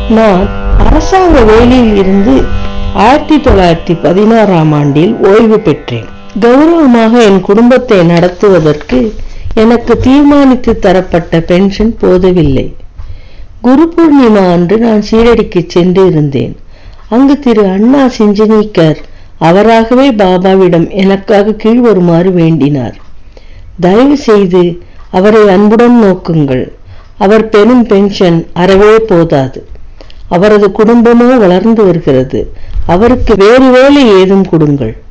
நான் அரசாங்க வேலையில் இருந்து ஆயிரத்தி தொள்ளாயிரத்தி பதினாறாம் ஆண்டில் ஓய்வு பெற்றேன் கௌரவமாக என் குடும்பத்தை நடத்துவதற்கு எனக்கு தீர்மானித்து தரப்பட்ட பென்ஷன் போதவில்லை குரு பூர்ணிமா அன்று நான் சீரடிக்கு சென்று இருந்தேன் அங்கு திரு அண்ணா சிஞ்சனீக்கர் அவராகவே பாபாவிடம் எனக்காக கீழ் வருமாறு வேண்டினார் தயவு செய்து அவரை அன்புடன் நோக்குங்கள் அவர் பெறும் பென்ஷன் அறவே போதாது அவரது குடும்பமோ வளர்ந்து வருகிறது அவருக்கு வேறு வேலை ஏதும் கொடுங்கள்